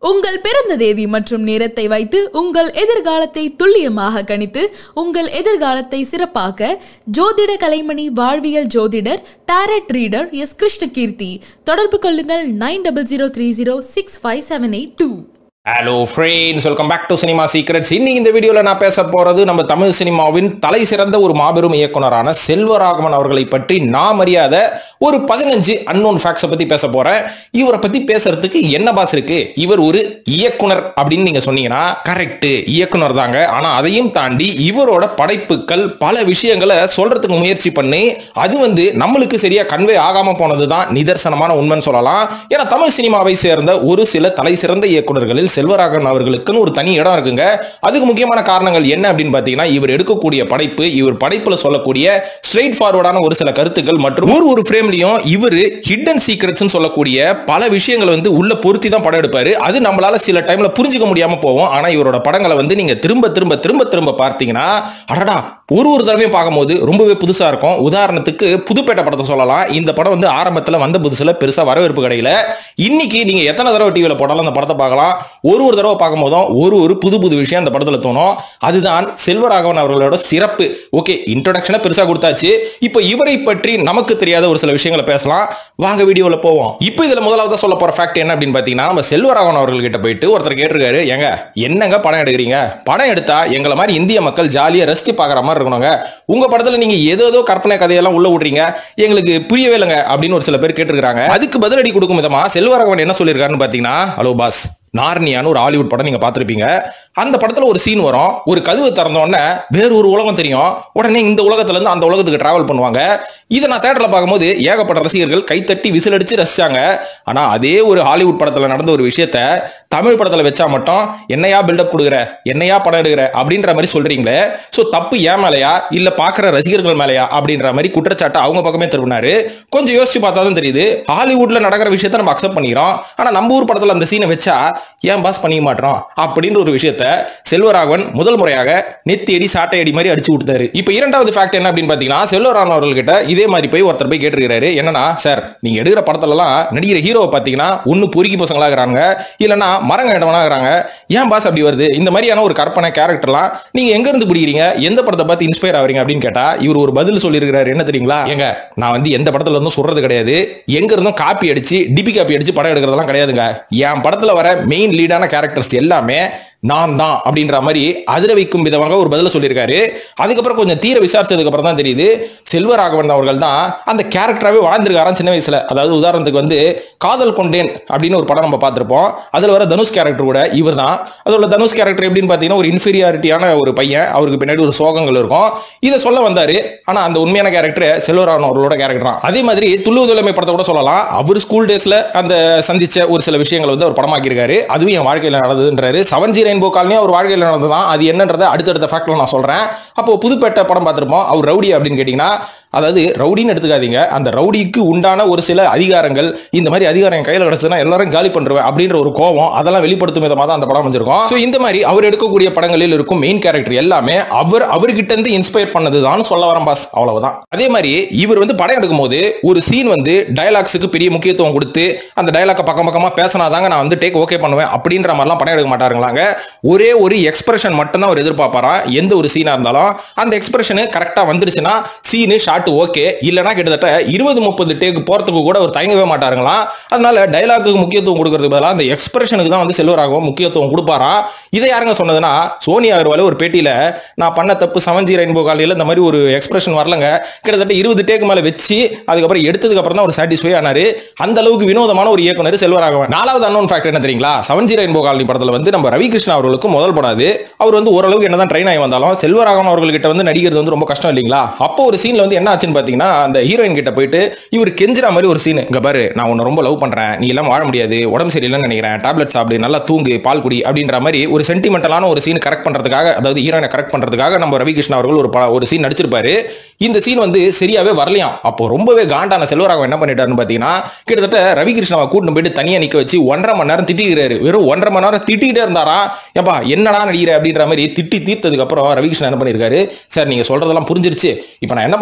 உங்கள் பிறந்த தேதி மற்றும் நேரத்தை வைத்து உங்கள் எதிர்காலத்தை துல்லியமாக கணித்து உங்கள் எதிர்காலத்தை சிறப்பாக்க ஜோதிட கலைமணி வாழ்வியல் ஜோதிடர் டாரட் ரீடர் எஸ் கிருஷ்ணகீர்த்தி தொடர்பு கொள்ளுங்கள் nine double zero three zero six five seven eight two hello friends welcome back to cinema secrets இன்னைக்கு இந்த வீடியோவில் நான் பேச போறது நம்ம தமிழ் சினிமாவின் தலை சிறந்த ஒரு மாபெரும் இயக்குனரான செல்வராகவன் அவர்களை பற்றி நாம் அறியாத ஒரு பதினஞ்சு அன்னோன் ஃபேக்ட்ஸை பத்தி பேச போறேன் இவரை பத்தி பேசுறதுக்கு என்ன பாஸ் இருக்கு இவர் ஒரு இயக்குனர் அப்படின்னு நீங்க சொன்னீங்கன்னா கரெக்ட் இயக்குனர் தாங்க ஆனா அதையும் தாண்டி இவரோட படைப்புகள் பல விஷயங்களை சொல்றதுக்கு முயற்சி பண்ணி அது வந்து நம்மளுக்கு சரியா கன்வே ஆகாம போனது தான் நிதர்சனமான உண்மைன்னு சொல்லலாம் ஏன்னா தமிழ் சினிமாவை சேர்ந்த ஒரு சில தலை சிறந்த இயக்குனர்களில் செல்வராகவன் அவர்களுக்குன்னு ஒரு தனி இடம் இருக்குங்க அதுக்கு முக்கியமான காரணங்கள் என்ன அப்படின்னு பார்த்தீங்கன்னா இவர் எடுக்கக்கூடிய படைப்பு இவர் படைப்புல சொல்லக்கூடிய ஸ்ட்ரெயிட் ஃபார்வர்டான ஒரு சில கருத்துக்கள் மற்றும் ஒரு ஒரு ஃப்ரேம்லயும் இவர் ஹிடன் சீக்ரெட்ஸ் சொல்லக்கூடிய பல விஷயங்களை வந்து உள்ள பொருத்தி தான் படம் எடுப்பாரு அது நம்மளால சில டைம்ல புரிஞ்சுக்க முடியாம போவோம் ஆனா இவரோட படங்களை வந்து நீங்க திரும்ப திரும்ப திரும்ப திரும்ப பார்த்தீங்கன்னா அடடா ஒரு ஒரு தடவையும் பார்க்கும்போது ரொம்பவே புதுசா இருக்கும் உதாரணத்துக்கு புதுப்பேட்டை படத்தை சொல்லலாம் இந்த படம் வந்து ஆரம்பத்துல வந்த புதுசுல பெருசா வரவேற்பு கிடைக்கல இன்னைக்கு நீங்க எத்தனை தடவை டிவியில போட்டாலும் அந்த படத்தை பார்க்கலாம் ஒரு ஒரு தடவை பார்க்கும்போதும் ஒரு ஒரு புது புது விஷயம் அந்த படத்துல தோணும் அதுதான் செல்வராகவன் அவர்களோட சிறப்பு ஓகே இன்ட்ரோடக்ஷனை பெருசா கொடுத்தாச்சு இப்போ இவரை பற்றி நமக்கு தெரியாத ஒரு சில விஷயங்களை பேசலாம் வாங்க வீடியோல போவோம் இப்போ இதுல முதலாவது சொல்ல போற ஃபேக்ட் என்ன அப்படின்னு பாத்தீங்கன்னா நம்ம செல்வராகவன் அவர்கள் கிட்ட போயிட்டு ஒருத்தர் கேட்டிருக்காரு ஏங்க என்னங்க படம் எடுக்கிறீங்க படம் எடுத்தா எங்களை மாதிரி இந்திய மக்கள் ஜாலியா ரசிச்சு பார்க்குற மாதிரி இருக்கணுங்க உங்க படத்துல நீங்க ஏதோ ஏதோ கற்பனை கதையெல்லாம் உள்ள விடுறீங்க எங்களுக்கு புரியவே இல்லைங்க அப்படின்னு ஒரு சில பேர் கேட்டிருக்காங்க அதுக்கு பதிலடி கொடுக்கும் விதமா செல்வராகவன் என்ன சொல்லியிருக்காருன்னு பாத்தீங்கன்னா ஹலோ பாஸ் நார்னியான்னு ஒரு ஹாலிவுட் படம் நீங்க பார்த்திருப்பீங்க அந்த படத்துல ஒரு சீன் வரும் ஒரு கதவு திறந்த உடனே வேற ஒரு உலகம் தெரியும் உடனே இந்த உலகத்துல இருந்து அந்த உலகத்துக்கு டிராவல் பண்ணுவாங்க இதை நான் தேட்டர்ல பார்க்கும்போது ஏகப்பட்ட ரசிகர்கள் கைத்தட்டி விசில் அடிச்சு ரசிச்சாங்க ஆனா அதே ஒரு ஹாலிவுட் படத்துல நடந்த ஒரு விஷயத்த தமிழ் படத்துல வச்சா மட்டும் என்னையா பில்டப் கொடுக்குற என்னையா படம் எடுக்கிற அப்படின்ற மாதிரி சொல்றீங்களே சோ தப்பு ஏன் மேலையா இல்ல பாக்குற ரசிகர்கள் மேலையா அப்படின்ற மாதிரி குற்றச்சாட்டை அவங்க பக்கமே திரும்பினாரு கொஞ்சம் யோசிச்சு பார்த்தா தான் தெரியுது ஹாலிவுட்ல நடக்கிற விஷயத்த நம்ம அக்செப்ட் பண்ணிக்கிறோம் ஆனா நம்ம ஊர் படத்துல அந்த சீனை வச்சா ஏன் பாஸ் பண்ணிக்க மாட்டோம் அப்படின்ற ஒரு விஷயத்த செல்வராகவன் முதல் முறையாக நெத்தி அடி சாட்டை அடி மாதிரி அடிச்சு விட்டாரு இப்போ இரண்டாவது ஃபேக்ட் என்ன அப்படின்னு பாத்தீங்கன்னா செல்வராகவன் அவர்கள்கிட்ட இதே மாதிரி போய் ஒருத்தர் போய் கேட்டிருக்காரு என்னன்னா சார் நீங்க எடுக்கிற படத்துலலாம் நடிகிற ஹீரோவை பாத்தீங்கன்னா ஒன்னு பொறுக்கி பசங்களா இருக்கிறாங்க இல்லைன்னா மரங்க இடவனா இருக்கிறாங்க ஏன் பாஸ் அப்படி வருது இந்த மாதிரியான ஒரு கற்பனை கேரக்டர்லாம் நீங்க எங்க இருந்து பிடிக்கிறீங்க எந்த படத்தை பார்த்து இன்ஸ்பயர் ஆவறீங்க அப்படின்னு கேட்டா இவர் ஒரு பதில் சொல்லியிருக்கிறாரு என்ன தெரியுங்களா எங்க நான் வந்து எந்த படத்துல இருந்தும் சொல்றது கிடையாது எங்க இருந்தும் காப்பி அடிச்சு டிபி காப்பி அடிச்சு படம் எடுக்கிறதெல்லாம் கிடையாதுங்க என் படத்துல வர மெயின் லீடான கேரக்டர்ஸ் எல்லாமே நான் தான் அப்படின்ற மாதிரி அதிர வைக்கும் விதமாக ஒரு பதில சொல்லியிருக்காரு அதுக்கப்புறம் கொஞ்சம் தீர விசாரிச்சதுக்கு அப்புறம் தான் தெரியுது செல்வராகவன் அவர்கள் தான் அந்த கேரக்டராகவே வாழ்ந்திருக்காராம் சின்ன வயசுல அதாவது உதாரணத்துக்கு வந்து காதல் கொண்டேன் அப்படின்னு ஒரு படம் நம்ம பார்த்திருப்போம் அதுல வர தனுஷ் கேரக்டர் கூட இவர் தான் அதோட தனுஷ் கேரக்டர் எப்படின்னு பார்த்தீங்கன்னா ஒரு இன்ஃபீரியாரிட்டியான ஒரு பையன் அவருக்கு பின்னாடி ஒரு சோகங்கள் இருக்கும் இதை சொல்ல வந்தாரு ஆனா அந்த உண்மையான கேரக்டர் செல்வராகவன் அவர்களோட கேரக்டர் தான் அதே மாதிரி துள்ளு தலைமை படத்தை கூட சொல்லலாம் அவர் ஸ்கூல் டேஸ்ல அந்த சந்திச்ச ஒரு சில விஷயங்களை வந்து அவர் படமாக்கியிருக்காரு அதுவும் என் வாழ்க்கையில் நடந்ததுன்றாரு செவன் ஜி ரெயின்போ காலனியும் அவர் வாழ்க்கையில் நடந்ததான் அது என்னன்றதை அடுத்தடுத்த ஃபேக்ட்ல நான் சொல்றேன் அப்போ புதுப்பேட்டை படம் பார்த்திருப்போம் அவர் ரவுடி அப்படின்னு கேட்டீங்கன்னா அதாவது ரவுடின்னு எடுத்துக்காதீங்க அந்த ரவுடிக்கு உண்டான ஒரு சில அதிகாரங்கள் இந்த மாதிரி அதிகாரம் என் கையில் கிடச்சுன்னா எல்லாரும் காலி பண்ணுவேன் அப்படின்ற ஒரு கோவம் அதெல்லாம் வெளிப்படுத்தும் விதமாக தான் அந்த படம் வந்திருக்கும் ஸோ இந்த மாதிரி அவர் எடுக்கக்கூடிய படங்களில் இருக்கும் மெயின் கேரக்டர் எல்லாமே அவர் அவர்கிட்ட இருந்து இன்ஸ்பயர் பண்ணதுதான் சொல்ல வரேன் பாஸ் அவ்வளவுதான் அதே மாதிரி இவர் வந்து படம் எடுக்கும் போது ஒரு சீன் வந்து டயலாக்ஸுக்கு பெரிய முக்கியத்துவம் கொடுத்து அந்த டயலாக்கை பக்கம் பக்கமா பேசினாதாங்க நான் வந்து டேக் ஓகே பண்ணுவேன் அப்படின்ற மாதிரிலாம் படம் எடுக்க மாட்டாருங்களாங்க ஒரே ஒரு எக்ஸ்பிரஷன் மட்டும் தான் அவர் எதிர்பார்ப்பாராம் எந்த ஒரு சீனா இருந்தாலும் அந்த எக்ஸ்பிரஷனு கரெக்டா வந்துருச்சுன்னா சீனு ஷார்ட் ஓகே இல்லைனா கிட்டத்தட்ட இருபது முப்பது டேக் போறதுக்கு கூட அவர் தயங்கவே மாட்டாருங்களாம் அதனால டைலாக்கு முக்கியத்துவம் கொடுக்கறதுக்கு பதிலாக அந்த எக்ஸ்பிரஷனுக்கு தான் வந்து செல்வராகவும் முக்கியத்துவம் கொடுப்பாராம் இதை யாருங்க சொன்னதுன்னா சோனியா அகர்வால் ஒரு பேட்டியில நான் பண்ண தப்பு செவன் ஜி ரெயின்போ காலையில் இந்த மாதிரி ஒரு எக்ஸ்பிரஷன் வரலங்க கிட்டத்தட்ட இருபது டேக் மேல வச்சு அதுக்கப்புறம் எடுத்ததுக்கு அப்புறம் தான் ஒரு சாட்டிஸ்ஃபை ஆனாரு அந்த அளவுக்கு வினோதமான ஒரு இயக்குனர் செல்வராகவன் நாலாவது அன்னோன் ஃபேக்டர் என்ன தெரியுங்களா செவன் ஜி ரெயின்போ காலனி படத்துல வந்து நம்ம ரவி கிருஷ்ணா அவர்களுக்கு முதல் படம் அது அவர் வந்து ஓரளவுக்கு என்னதான் ட்ரெயின் ஆகி வந்தாலும் செல்வராகவன் அவர்கள்கிட்ட வந்து நடிக்கிறது வந்து ரொம்ப கஷ்டம் இல்லைங்களா அப்போ ஒரு சீன்ல வந்து என்ன ஆச்சுன்னு பாத்தீங்கன்னா அந்த ஹீரோயின் கிட்ட போயிட்டு இவர் கெஞ்சுற மாதிரி ஒரு சீன் இங்க பாரு நான் உன்னை ரொம்ப லவ் பண்றேன் நீ எல்லாம் வாழ முடியாது உடம்பு சரியில்லைன்னு நினைக்கிறேன் டேப்லெட் சாப்பிடு நல்லா தூங்கு பால் குடி அப்படின்ற மாதிரி ஒரு சென்டிமெண்டலான ஒரு சீன் கரெக்ட் பண்றதுக்காக அதாவது ஹீரோயினை கரெக்ட் பண்றதுக்காக நம்ம ரவி கிருஷ்ணா அவர்கள் ஒரு ப- ஒரு சீன் நடிச்சிருப்பாரு இந்த சீன் வந்து சரியாவே வரலையாம் அப்போ ரொம்பவே காண்டான செல்வராகவன் என்ன பண்ணிட்டாருன்னு பாத்தீங்கன்னா கிட்டத்தட்ட ரவி கிருஷ்ணாவை கூட்டிட்டு போயிட்டு தனியா நிக்க வச்சு ஒன்றரை மணி நேரம் திட்டிக்கிறாரு வெறும் ஒன்றரை மணி நேரம் திட்டிகிட்டே இருந்தாரா ஏப்பா என்னடா நடிகிற அப்படின்ற மாதிரி திட்டி தீர்த்ததுக்கு அப்புறம் ரவிகிருஷ்ணன் என்ன பண்ணிருக்காரு சார் நீங்க சொல்றதெல்லாம் புரிஞ்சிருச்சு இப்போ நான் என்ன பண்ண போறேன்னா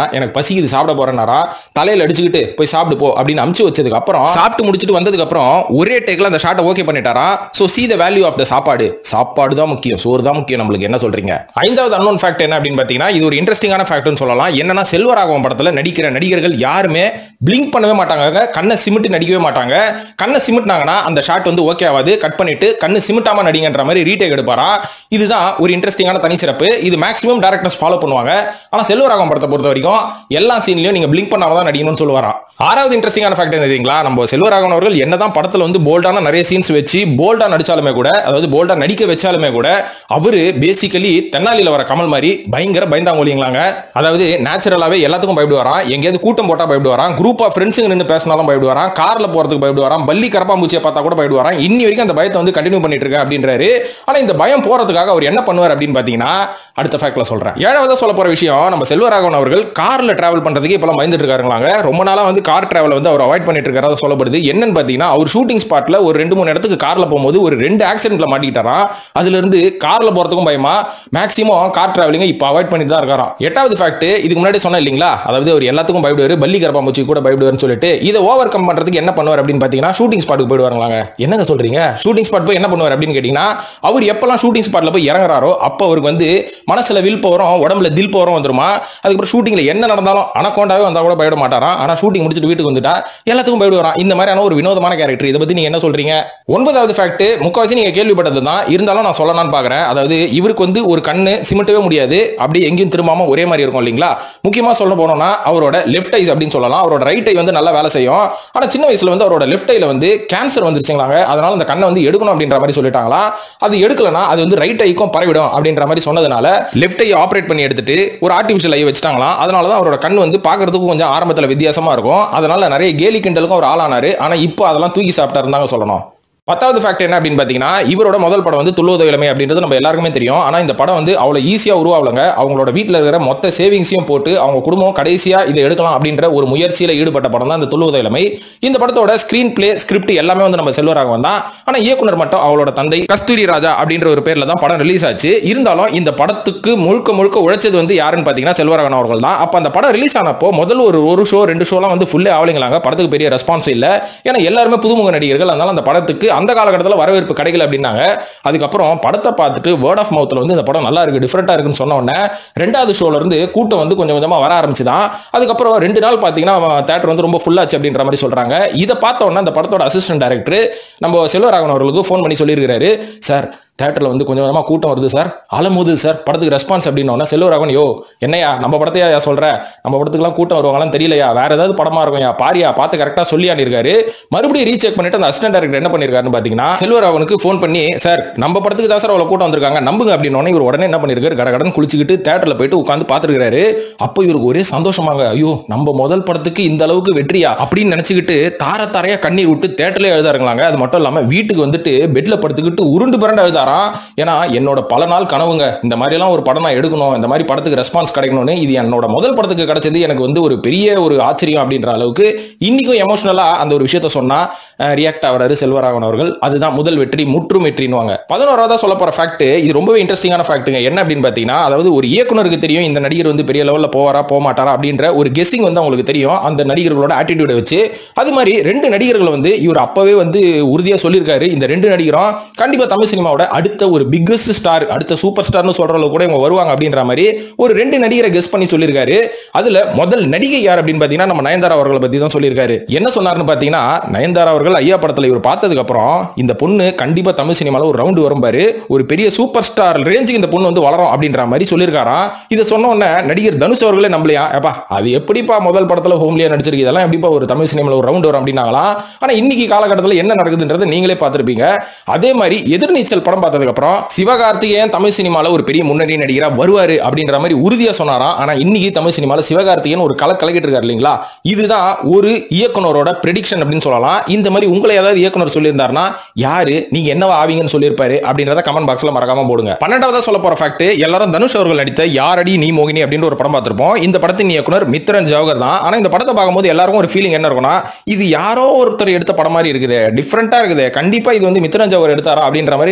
எனக்கு பசிக்குது சாப்பிட போறேனாரா தலையில அடிச்சுக்கிட்டு போய் சாப்பிடு போ அப்படின்னு அமுச்சு வச்சதுக்கு அப்புறம் சாப்பிட்டு முடிச்சுட்டு வந்ததுக்கு அப்புறம் ஒரே டேக்ல அந்த ஷாட்டை ஓகே பண்ணிட்டாரா so see the value of the sappadu சாப்பாடு தான் முக்கியம் சோறு தான் முக்கியம் நம்மளுக்கு என்ன சொல்றீங்க ஐந்தாவது அன்னோன் ஃபேக்ட் என்ன அப்படின்னு பாத்தீங்கன்னா இது ஒரு இன்ட்ரெஸ்டிங்கான ஃபேக்ட்னு சொல்லலாம் என்னன்னா செல்வராகவன் படத்துல நடிக்கிற நடிகர்கள் யாருமே பிளிங்க் பண்ணவே மாட்டாங்க கண்ணை சிமிட்டு நடிக்கவே மாட்டாங்க கண்ணை சிமிட்னாங்கன்னா அந்த ஷாட் வந்து ஓகே ஆகாது கட் பண்ணிட்டு கண்ணு சிமிட்டாம நடிங்கன்ற மாதிரி ரீடேக் எடுப்பாரா இதுதான் ஒரு இன்ட்ரெஸ்டிங்கான தனி சிறப்பு இது மேக்ஸிமம் டேரக்டர்ஸ் ஃபாலோ பண்ணுவாங்க ஆனா செல்வராகவன் படத்தை பொறுத்த வரைக்கும் எல்லா சீன்லயும் நீங்க பிளிங்க் பண்ணாம தான் நடிக்கணும்னு சொல்லுவாரா ஆறாவது இன்ட்ரெஸ்டிங்கான ஃபேக்ட் என்ன தெரியுங்களா நம்ம செல்வராகவன் அவர்கள் என்னதான் படத்துல வந்து போல்டான நிறைய சீன்ஸ் வச்சு போல்டா நடிச்சாலுமே கூட அதாவது போல்டா நடிக்க வச்சாலுமே கூட அவரு பேசிக்கலி தென்னாலியில வர கமல் மாதிரி பயங்கர பயந்தாங்கோலிங்களாங்க அதாவது நேச்சுரலாவே எல்லாத்துக்கும் பயப்படுவாராம் எங்கேயாவது கூட்டம் போட்டா பயப்படுவாராம் குரூப் ஆஃப் ஃப்ரெண்ட்ஸுங்க நின்று பேசினாலும் பயப்படுவாராம் கார்ல போறதுக்கு பயப்படுவாராம் பள்ளி கரப்பாம்பூச்சியை பார்த்தா கூட பயப்படுவாராம் இன்னி வரைக்கும் அந்த பயத்தை வந்து கண்டினியூ பண்ணிட்டு இருக்கேன் அப்படின்றாரு ஆனா இந்த பயம் போறதுக்காக அவர் என்ன பண்ணுவார் அப்படின்னு பாத்தீங்கன்னா அடுத்த ஃபேக்ட்ல சொல்றேன் ஏழாவது சொல்ல போற விஷயம் நம்ம செல்வராகவன் அவர்கள் கார்ல டிராவல் பண்றதுக்கு இப்பெல்லாம் பயந்துட்டு இருக்காருங்களாங்க ரொம்ப நாளா வந்து கார் டிராவல் வந்து அவர் அவாய்ட் பண்ணிட்டு இருக்காரு சொல்லப்படுது என்னன்னு பாத்தீங்கன்னா அவர் ஷூட்டிங் ஸ்பாட்ல ஒரு ரெண்டு மூணு இடத்துக்கு கார்ல போகும்போது ஒரு ரெண்டு ஆக்சிடென்ட்ல மாட்டிக்கிட்டாராம் அதுல இருந்து கார்ல போறதுக்கும் பயமா மேக்ஸிமம் கார் டிராவலிங் இப்போ அவாய்ட் பண்ணிட்டு தான் இருக்காராம் எட்டாவது ஃபேக்ட் இதுக்கு முன்னாடி சொன்ன இல்லீங்களா அதாவது அவர் எல்லாத்துக்கும் பயப்படுவார் பள்ளி கரப்பாம்பூச்சி கூட பயப்படுவார்னு சொல்லிட்டு இதை ஓவர் கம் பண்றதுக்கு என்ன பண்ணுவார் அப்படின்னு பாத்தீங்கன்னா ஷூட்டிங் ஸ்பாட்டுக்கு போயிடுவாங்களாங்க என்னங்க சொல்றீங்க ஷூட்டிங் ஸ்பாட் போய் என்ன பண்ணுவார் அப்படின்னு கேட்டீங்கன்னா அவர் எப்பெல்லாம் ஷூட்டிங் ஸ்பாட்ல போய் இறங்குறாரோ அப்போ அவருக்கு வந்து மனசுல வில் பவரும் உடம்புல தில் பவரும் வந்துருமா அதுக்கப்புறம் ஷூட்டிங்ல என்ன நடந்தாலும் அனக்கோண்டாவே வந்தா கூட பயப்பட மாட்டாராம் ஆனா ஷூட்டிங் முடிச்சுட்டு வீட்டுக்கு வந்துட்டா எல்லாத்துக்கும் பயப்படுவாராம் இந்த மாதிரியான ஒரு வினோதமான கேரக்டர் இதை பத்தி நீங்க என்ன சொல்றீங்க ஒன்பதாவது ஃபேக்ட் முக்காவாசி நீங்க கேள்விப்பட்டது தான் இருந்தாலும் நான் சொல்லலாம்னு பாக்குறேன் அதாவது இவருக்கு வந்து ஒரு கண்ணு சிமிட்டவே முடியாது அப்படி எங்கேயும் திரும்பாம ஒரே மாதிரி இருக்கும் இல்லைங்களா முக்கியமா சொல்ல போனோம்னா அவரோட லெஃப்ட் ஐஸ் அப்படின்னு சொல்லலாம் அவரோட ரைட் ஐ வந்து நல்லா வேலை செய்யும் ஆனா சின்ன வயசுல வந்து அவரோட லெஃப்ட் ஐல வந்து கேன்சர் வந்துருச்சுங்களாங்க அதனால அந்த கண்ணை வந்து எடுக்கணும் அப்படின்ற மாதிரி சொல்லிட்டாங்களா அது எடுக்கலனா அது வந்து ரைட் ஐக்கும் பரவிடும் அப்படின்ற மாதிரி சொன்னதுனால லெஃப்ட் ஐ ஆப்ரேட் பண்ணி எடுத்துட்டு ஒரு ஆர்டிஃபிஷியல் ஐ வச்சுட்டாங்களாம் அதனால தான் அவரோட கண் வந்து பாக்குறதுக்கு கொஞ்சம் ஆரம்பத்துல வித்தியாசமா இருக்கும் அதனால நிறைய கேலி கிண்டலுக்கும் அவர் ஆளானாரு ஆனா இப்போ அதெல்லாம் தூக்கி சாப்பிட்டாருந்தாங்க சொல்லணும் பத்தாவது ஃபேக்ட் என்ன அப்படின்னு பார்த்தீங்கன்னா இவரோட முதல் படம் வந்து துள்ளுவத இளமை அப்படின்றது நம்ம எல்லாருக்குமே தெரியும் ஆனால் இந்த படம் வந்து அவ்வளோ ஈஸியாக உருவாகலங்க அவங்களோட வீட்டில் இருக்கிற மொத்த சேவிங்ஸையும் போட்டு அவங்க குடும்பம் கடைசியாக இதை எடுக்கலாம் அப்படின்ற ஒரு முயற்சியில் ஈடுபட்ட படம் தான் இந்த துள்ளுவத இளமை இந்த படத்தோட ஸ்க்ரீன் பிளே ஸ்கிரிப்ட் எல்லாமே வந்து நம்ம செல்வராகவன் தான் ஆனால் இயக்குனர் மட்டும் அவளோட தந்தை கஸ்தூரி ராஜா அப்படின்ற ஒரு பேரில் தான் படம் ரிலீஸ் ஆச்சு இருந்தாலும் இந்த படத்துக்கு முழுக்க முழுக்க உழைச்சது வந்து யாருன்னு பார்த்தீங்கன்னா செல்வராகவன் அவர்கள் தான் அப்போ அந்த படம் ரிலீஸ் ஆனப்போ முதல் ஒரு ஒரு ஷோ ரெண்டு ஷோலாம் வந்து ஃபுல்லே ஆவலிங்களாங்க படத்துக்கு பெரிய ரெஸ்பான்ஸ் இல்லை ஏன்னா எல்லாருமே புதுமுக நடிகர்கள் அதனால அந்த படத்துக்கு அந்த காலகட்டத்தில் வரவேற்பு கிடைக்கல அப்படின்னாங்க அதுக்கப்புறம் படத்தை பார்த்துட்டு வேர்ட் ஆஃப் மவுத்தில் வந்து இந்த படம் நல்லா இருக்கு டிஃப்ரெண்டாக இருக்குன்னு சொன்ன உடனே ரெண்டாவது ஷோல இருந்து கூட்டம் வந்து கொஞ்சம் கொஞ்சமாக வர ஆரம்பிச்சுதான் அதுக்கப்புறம் ரெண்டு நாள் பார்த்தீங்கன்னா தேட்டர் வந்து ரொம்ப ஃபுல்லாச்சு அப்படின்ற மாதிரி சொல்றாங்க இதை பார்த்த உடனே அந்த படத்தோட அசிஸ்டன்ட் டைரக்டர் நம்ம செல்வராகவன் அவர்களுக்கு ஃபோன் பண்ணி சொல்லியிருக்காரு சார் தேட்டரில் வந்து கொஞ்சம் கொஞ்சமாக கூட்டம் வருது சார் அலமுது சார் படத்துக்கு ரெஸ்பான்ஸ் அப்படின்னோன்னா செல்வராகவன் யோ என்னையா நம்ம படத்தையா யா சொல்ற நம்ம படத்துக்குலாம் கூட்டம் வருவாங்களாம் தெரியலையா வேற ஏதாவது படமா இருக்கும் யா பாரியா பார்த்து கரெக்டாக சொல்லியான்னு இருக்காரு மறுபடியும் ரீசெக் பண்ணிட்டு அந்த அசிஸ்டன்ட் டேரக்டர் என்ன பண்ணிருக்காருன்னு பார்த்தீங்கன்னா செல்வராகவனுக்கு ஃபோன் பண்ணி சார் நம்ம படத்துக்கு தான் சார் அவ்வளோ கூட்டம் வந்திருக்காங்க நம்புங்க அப்படின்னு இவர் உடனே என்ன பண்ணிருக்காரு கடகடன் குளிச்சுக்கிட்டு தேட்டரில் போயிட்டு உட்காந்து பார்த்துருக்காரு அப்போ இவருக்கு ஒரே சந்தோஷமாங்க ஐயோ நம்ம முதல் படத்துக்கு இந்த அளவுக்கு வெற்றியா அப்படின்னு நினைச்சுக்கிட்டு தார தாரையா கண்ணீர் விட்டு தேட்டர்ல எழுதாருங்களாங்க அது மட்டும் இல்லாம வீட்டுக்கு வந்துட்டு பெட்ல படுத்துக்கிட்டு உருண்டு பிறண்டு எழுதாராம் ஏன்னா என்னோட பல நாள் கனவுங்க இந்த மாதிரி எல்லாம் ஒரு படம் நான் எடுக்கணும் இந்த மாதிரி படத்துக்கு ரெஸ்பான்ஸ் கிடைக்கணும்னு இது என்னோட முதல் படத்துக்கு கிடைச்சது எனக்கு வந்து ஒரு பெரிய ஒரு ஆச்சரியம் அப்படின்ற அளவுக்கு இன்னைக்கும் எமோஷனலா அந்த ஒரு விஷயத்த சொன்னா ரியாக்ட் ஆகிறாரு செல்வராகவன் அவர்கள் அதுதான் முதல் வெற்றி முற்றும் வெற்றின்னுவாங்க பதினோராவதா சொல்ல போற ஃபேக்ட் இது ரொம்பவே இன்ட்ரெஸ்டிங்கான ஃபேக்ட்டுங்க என்ன அப்படின்னு பாத்தீங்கன்னா அதாவது ஒரு இயக்குனருக்கு தெரியும் இந்த நடிகர் வந்து பெரிய லெவல்ல போவாரா போக மாட்டாரா அப்படின்ற ஒரு கெஸ்ஸிங் வந்து அவங்களுக்கு தெரியும் அந்த நடிகர்களோட ஆட்டிடியூட வச்சு அது மாதிரி ரெண்டு நடிகர்கள் வந்து இவர் அப்பவே வந்து உறுதியா சொல்லியிருக்காரு இந்த ரெண்டு நடிகரும் கண்டிப்பா தமிழ் சினிமாவோட அடுத்த ஒரு பிக்கஸ்ட் ஸ்டார் அடுத்த சூப்பர் ஸ்டார்னு சொல்ற அளவுக்கு கூட இவங்க வருவாங்க அப்படின்ற மாதிரி ஒரு ரெண்டு நடிகரை கெஸ் பண்ணி சொல்லியிருக்காரு அதுல முதல் நடிகை யார் அப்படின்னு பாத்தீங்கன்னா நம்ம நயன்தாரா அவர்களை பத்தி தான் சொல்லியிருக்காரு என்ன சொன்னாருன்னு பாத்தீங்கன்னா நயன்தாரா அவர்கள் ஐயா படத்துல இவர் பார்த்ததுக்கு அப்புறம் இந்த பொண்ணு கண்டிப்பா தமிழ் சினிமால ஒரு ரவுண்டு வரும் பாரு ஒரு பெரிய சூப்பர் ஸ்டார் ரேஞ்சுக்கு இந்த பொண்ணு வந்து வளரும் அப்படின்ற மாதிரி சொல்லியிருக்காராம் இதை சொன்ன உடனே நடிகர் தனுஷ் அவர்களே நம்பலையா ஏப்பா அது எப்படிப்பா முதல் படத்துல ஹோம்லியா நடிச்சிருக்கு இதெல்லாம் எப்படிப்பா ஒரு தமிழ் சினிமால ஒரு ரவுண்ட் வரும் அப்படின்னாங்களாம் ஆனா இன்னைக்கு காலகட்டத்தில் என்ன நடக்குதுன்றதை நீங்களே பார்த்திருப்பீங்க அதே மாதிரி எதிர்நீச்சல் படம் பார்த்ததுக்கு அப்புறம் சிவகார்த்திகேயன் தமிழ் சினிமால ஒரு பெரிய முன்னணி நடிகரா வருவாரு அப்படின்ற மாதிரி உறுதியா சொன்னாராம் ஆனா இன்னைக்கு தமிழ் சினிமால சிவகார்த்திகேயன் ஒரு கலை கலக்கிட்டு இருக்காரு இல்லைங்களா இதுதான் ஒரு இயக்குனரோட ப்ரெடிக்ஷன் அப்படின்னு சொல்லலாம் இந்த மாதிரி உங்களை ஏதாவது இயக்குனர் சொல்லியிருந்தாருன்னா யாரு நீங்க என்னவா ஆவீங்கன்னு சொல்லியிருப்பாரு அப்படின்றத கமெண்ட் பாக்ஸ்ல மறக்காம போடுங்க பன்னெண்டாவதா சொல்ல போற ஃபேக்ட் எல்லாரும் தனுஷ் அவர்கள் நடித்த யாரடி நீ மோகினி அப்படின்னு ஒரு படம் பார்த்திருப்போம் இந்த படத்தின் இயக்குனர் மித்ரன் ஜவஹர் தான் ஆனா இந்த படத்தை பார்க்கும்போது எல்லாருக்கும் ஒரு ஃபீலிங் என்ன இருக்கும்னா இது யாரோ ஒருத்தர் எடுத்த படம் மாதிரி இருக்குது டிஃப்ரெண்டா இருக்குது கண்டிப்பா இது வந்து மித்ரன் ஜவஹர் எடுத்தாரா அப்படின்ற மாதிரி நீங்க ரொம்ப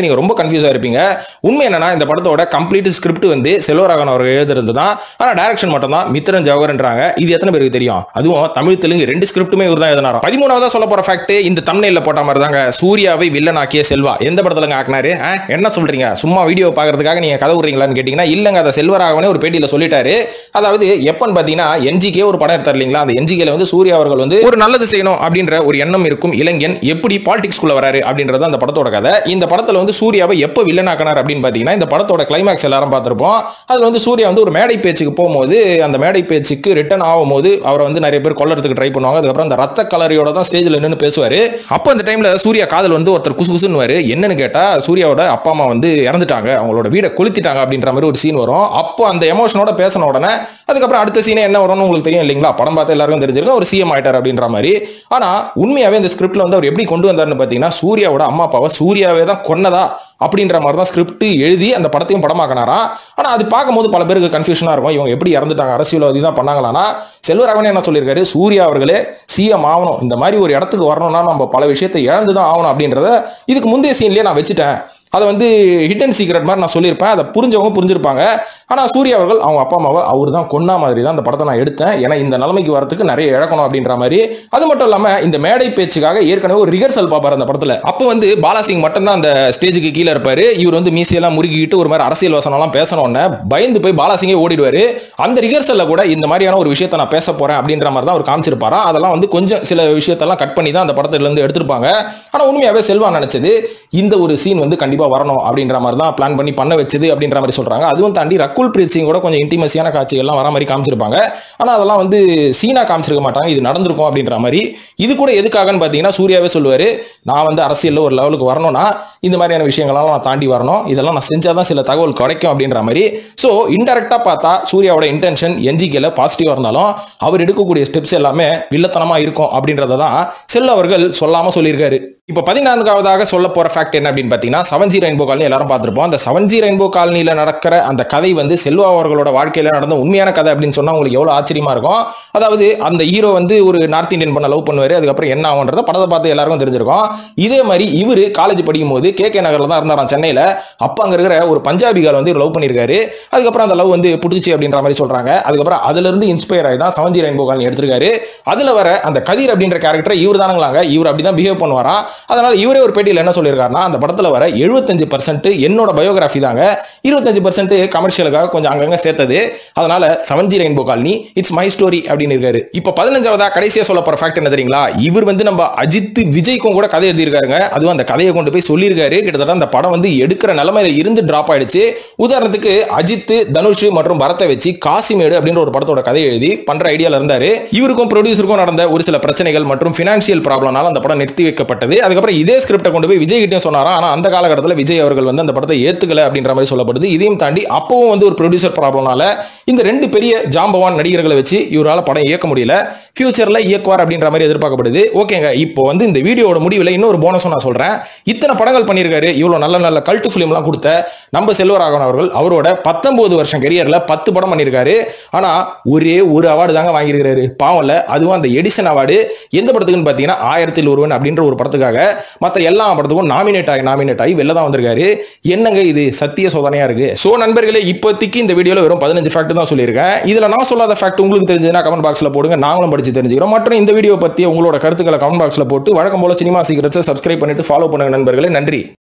கன்ஃபியூஸா இருப்பீங்க உண்மை என்னன்னா இந்த படத்தோட கம்ப்ளீட் ஸ்கிரிப்ட் வந்து செல்வராகவன் அவர்கள் எழுதுறது தான் ஆனா டைரக்ஷன் மட்டும் தான் மித்ரன் ஜவஹர்ன்றாங்க இது எத்தனை பேருக்கு தெரியும் அதுவும் தமிழ் தெலுங்கு ரெண்டு ஸ்கிரிப்ட்டுமே இவர் தான் எழுதினாரா பதிமூணாவதா சொல்ல போற ஃபேக்ட் இந்த தமிழ்ல போட்ட மாதிரி தாங்க சூர்யாவை வில்லன் ஆக்கிய செல்வா எந்த படத்துலங்க ஆக்கினாரு ஆ, என்ன சொல்றீங்க சும்மா வீடியோ பாக்குறதுக்காக நீங்க கதை விடுறீங்களான்னு கேட்டீங்கன்னா இல்லங்க அதை செல்வராகவனே ஒரு பேட்டியில சொல்லிட்டாரு அதாவது எப்பன்னு பாத்தீங்கன்னா என்ஜிகே ஒரு படம் எடுத்தார் இல்லைங்களா அந்த என்ஜிகேல வந்து சூர்யா அவர்கள் வந்து ஒரு நல்லது செய்யணும் அப்படின்ற ஒரு எண்ணம் இருக்கும் இளைஞன் எப்படி பாலிடிக்ஸ்குள்ள வராரு அப்படின்றது அந்த படத்தோட கதை இந்த படத்துல வந்து சூர்யாவை எப்போ வில்லன் ஆக்கினார் அப்படின்னு பாத்தீங்கன்னா இந்த படத்தோட கிளைமேக்ஸ் எல்லாரும் பார்த்திருப்போம் அதுல வந்து சூர்யா வந்து ஒரு மேடை பேச்சுக்கு போகும்போது அந்த மேடை பேச்சுக்கு ரிட்டர்ன் ஆகும்போது அவரை வந்து நிறைய பேர் கொல்லறதுக்கு ட்ரை பண்ணுவாங்க அதுக்கப்புறம் அந்த ரத்த கலரியோட தான் ஸ்டேஜ்ல நின்று பேசுவாரு அப்போ அந்த டைம்ல சூர்யா காதல் வந்து ஒருத்தர் குசு குசுன்னு என்னன்னு கேட்டா சூர்யாவோட அப்பா அம்மா வந்து இறந்துட்டாங்க அவங்களோட வீடை கொளுத்திட்டாங்க அப்படின்ற மாதிரி ஒரு சீன் வரும் அப்போ அந்த எமோஷனோட பேசின உடனே அதுக்கப்புறம் அடுத்த சீனே என்ன வரும்னு உங்களுக்கு தெரியும் இல்லைங்களா படம் பார்த்து எல்லாருக்கும் தெரிஞ்சிருக்கும் ஒரு சிஎம் ஆயிட்டார் அப்படின்ற மாதிரி ஆனா உண்மையாவே இந்த ஸ்கிரிப்ட்ல வந்து அவர் எப்படி கொண்டு வந்தாருன்னு பாத்தீங்கன்னா சூர்யாவோட அம்மா அப்பாவை சூர்யாவே தான் கொன்னதா அப்படின்ற மாதிரி தான் ஸ்கிரிப்ட் எழுதி அந்த படத்தையும் படமாக்கினாராம் ஆனா அது பார்க்கும்போது பல பேருக்கு கன்ஃபியூஷனா இருக்கும் இவங்க எப்படி இறந்துட்டாங்க அரசியல்வாதி தான் பண்ணாங்களான்னா செல்வராகவன் என்ன சொல்லியிருக்காரு சூர்யா அவர்களே சிஎம் ஆகணும் இந்த மாதிரி ஒரு இடத்துக்கு வரணும்னா நம்ம பல விஷயத்தை இழந்து தான் ஆகணும் அப்படின்றத இதுக்கு முந்தைய சீன்லயே நான் வச்சுட்டேன் அதை வந்து ஹிட் அண்ட் சீக்ரெட் மாதிரி நான் சொல்லியிருப்பேன் அதை புரிஞ்சவங்க புரிஞ்சிருப்பாங்க ஆனால் சூர்யா அவர்கள் அவங்க அப்பா அம்மாவை அவர் தான் கொன்னா மாதிரி தான் அந்த படத்தை நான் எடுத்தேன் ஏன்னா இந்த நிலைமைக்கு வரதுக்கு நிறைய இழக்கணும் அப்படின்ற மாதிரி அது மட்டும் இல்லாமல் இந்த மேடை பேச்சுக்காக ஏற்கனவே ஒரு ரிஹர்சல் பார்ப்பார் அந்த படத்தில் அப்போ வந்து பாலாசிங் மட்டும் தான் அந்த ஸ்டேஜுக்கு கீழே இருப்பாரு இவர் வந்து மீசையெல்லாம் முறுக்கிட்டு ஒரு மாதிரி அரசியல் வசனம்லாம் பேசணும்னு பயந்து போய் பாலாசிங்கே ஓடிடுவாரு அந்த ரிஹர்சல்ல கூட இந்த மாதிரியான ஒரு விஷயத்தை நான் பேச போறேன் அப்படின்ற மாதிரி தான் அவர் காமிச்சிருப்பாரா அதெல்லாம் வந்து கொஞ்சம் சில விஷயத்தெல்லாம் கட் பண்ணி தான் அந்த படத்துல இருந்து எடுத்திருப்பாங்க ஆனா உண்மையாவே செல்வா நினைச்சது இந்த ஒரு சீன் வந்து கண்டிப்பா வரணும் அப்படின்ற மாதிரி தான் பிளான் பண்ணி பண்ண வச்சது அப்படின்ற மாதிரி சொல்றாங்க அதுவும் தாண்டி ரகுல் பிரீத் சிங் கூட கொஞ்சம் இன்டிமசியான காட்சிகள்லாம் வர மாதிரி காமிச்சிருப்பாங்க ஆனா அதெல்லாம் வந்து சீனா காமிச்சிருக்க மாட்டாங்க இது நடந்திருக்கும் அப்படின்ற மாதிரி இது கூட எதுக்காகன்னு பாத்தீங்கன்னா சூர்யாவே சொல்லுவாரு நான் வந்து அரசியல்ல ஒரு லெவலுக்கு வரணும்னா இந்த மாதிரியான விஷயங்கள்லாம் நான் தாண்டி வரணும் இதெல்லாம் நான் செஞ்சாதான் சில தகவல் கிடைக்கும் அப்படின்ற மாதிரி ஸோ இன்டெரக்டா பார்த்தா சூர்யாவோட இன்டென்ஷன் என்ஜிகேல பாசிட்டிவா இருந்தாலும் அவர் எடுக்கக்கூடிய ஸ்டெப்ஸ் எல்லாமே வில்லத்தனமா இருக்கும் அப்படின்றத தான் செல் அவர்கள் சொல்லாம சொல்லியிருக்காரு இப்போ பதினான்காவதாக சொல்ல போற ஃபேக்ட் என்ன அப்படின்னு பார்த்தீங்கன்னா செவன் ஜி ரெயின்போ காலனி எல்லாரும் பார்த்திருப்போம் அந்த செவன் ஜி ரெயின்போ காலனியில் நடக்கிற அந்த கதை வந்து செல்வா அவர்களோட வாழ்க்கையில நடந்த உண்மையான கதை அப்படின்னு சொன்னா உங்களுக்கு எவ்வளவு ஆச்சரியமா இருக்கும் அதாவது அந்த ஹீரோ வந்து ஒரு நார்த் இந்தியன் பண்ண லவ் பண்ணுவாரு அதுக்கப்புறம் என்ன ஆகுன்றத படத்தை பார்த்து எல்லாருக்கும் தெரிஞ்சிருக்கும் இதே மாதிரி இவர் காலேஜ் படிக்கும் போது கே கே நகர்ல தான் இருந்தாராம் சென்னையில அப்ப அங்க இருக்கிற ஒரு பஞ்சாபி கால் வந்து லவ் பண்ணியிருக்காரு அதுக்கப்புறம் அந்த லவ் வந்து புடிச்சு அப்படின்ற மாதிரி சொல்றாங்க அதுக்கப்புறம் அதுல இருந்து இன்ஸ்பயர் ஆகி தான் செவன் ஜி ரெயின்போ காலனி எடுத்திருக்காரு அதுல வர அந்த கதிர் அப்படின்ற கேரக்டர் இவர் தானுங்களாங்க இவர் அப்படிதான் பிஹேவ் பண்ணுவாராம் அதனால இவரே ஒரு பேட்டியில் என்ன சொல்லியிருக்காருன்னா அந்த படத்துல வர எழுபத்தஞ்சு பர்சன்ட் என்னோட பயோகிராஃபி தாங்க இருபத்தஞ்சு பர்சன்ட் கமர்ஷியலுக்காக கொஞ்சம் அங்கங்க சேர்த்தது அதனால seven G rainbow colony it's my story அப்படின்னு இருக்காரு இப்போ பதினஞ்சாவதா கடைசியா சொல்ல போற ஃபேக்ட் என்ன தெரியுங்களா இவர் வந்து நம்ம அஜித் விஜய்க்கும் கூட கதை எழுதியிருக்காருங்க அதுவும் அந்த கதையை கொண்டு போய் சொல்லியிருக்காரு கிட்டத்தட்ட அந்த படம் வந்து எடுக்கிற நிலைமையில இருந்து டிராப் ஆயிடுச்சு உதாரணத்துக்கு அஜித் தனுஷ் மற்றும் பரத்தை வச்சு காசிமேடு அப்படின்ற ஒரு படத்தோட கதையை எழுதி பண்ற ஐடியால இருந்தாரு இவருக்கும் ப்ரொடியூசருக்கும் நடந்த ஒரு சில பிரச்சனைகள் மற்றும் பினான்சியல் ப்ராப்ளம்னால அந்த படம் நிறுத்தி வைக்கப்பட்டது அதுக்கப்புறம் இதே ஸ்கிரிப்டை கொண்டு போய் விஜய் கிட்டே சொன்னாராம் ஆனா அந்த காலகட்டத்தில் விஜய் அவர்கள் வந்து அந்த படத்தை ஏத்துக்கல அப்படின்ற மாதிரி சொல்லப்படுது இதையும் தாண்டி அப்பவும் வந்து ஒரு ப்ரொடியூசர் ப்ராப்ளம்னால இந்த ரெண்டு பெரிய ஜாம்பவான் நடிகர்களை வச்சு இவரால் படம் இயக்க முடியல ஃபியூச்சர்ல இயக்குவார் அப்படின்ற மாதிரி எதிர்பார்க்கப்படுது ஓகேங்க இப்போ வந்து இந்த வீடியோட முடிவில் இன்னொரு போனஸும் நான் சொல்றேன் இத்தனை படங்கள் பண்ணியிருக்காரு இவ்வளவு நல்ல நல்ல கல்ட்டு ஃபிலிம்லாம் கொடுத்த நம்ம செல்வராகவன் அவர்கள் அவரோட பத்தொன்பது வருஷம் கெரியர்ல பத்து படம் பண்ணியிருக்காரு ஆனா ஒரே ஒரு அவார்டு தாங்க வாங்கியிருக்காரு பாவம்ல அதுவும் அந்த எடிசன் அவார்டு எந்த படத்துக்குன்னு பார்த்தீங்கன்னா ஆயிரத்தில் ஒருவன் அப்படின்ற ஒரு படத்துக்காக மற்ற எல்லா படத்துக்கும் நாமினேட் ஆகி நாமினேட் ஆகி வெளில தான் வந்திருக்காரு என்னங்க இது சத்திய சோதனையா இருக்கு சோ நண்பர்களே இப்போதைக்கு இந்த வீடியோல வெறும் பதினஞ்சு ஃபேக்ட் தான் சொல்லியிருக்கேன் இதுல நான் சொல்லாத ஃபேக்ட் உங்களுக்கு தெரிஞ்சதுன்னா கமெண்ட் பாக்ஸ்ல போடுங்க நாங்களும் படிச்சு தெரிஞ்சுக்கிறோம் மற்றும் இந்த வீடியோ பத்தி உங்களோட கருத்துக்களை கமெண்ட் பாக்ஸ்ல போட்டு வழக்கம் போல சினிமா சீக்கிரத்தை சப்ஸ்கிரைப் பண்ணிட்டு ஃபாலோ பண்ணுங்க நண்பர்களே நன்றி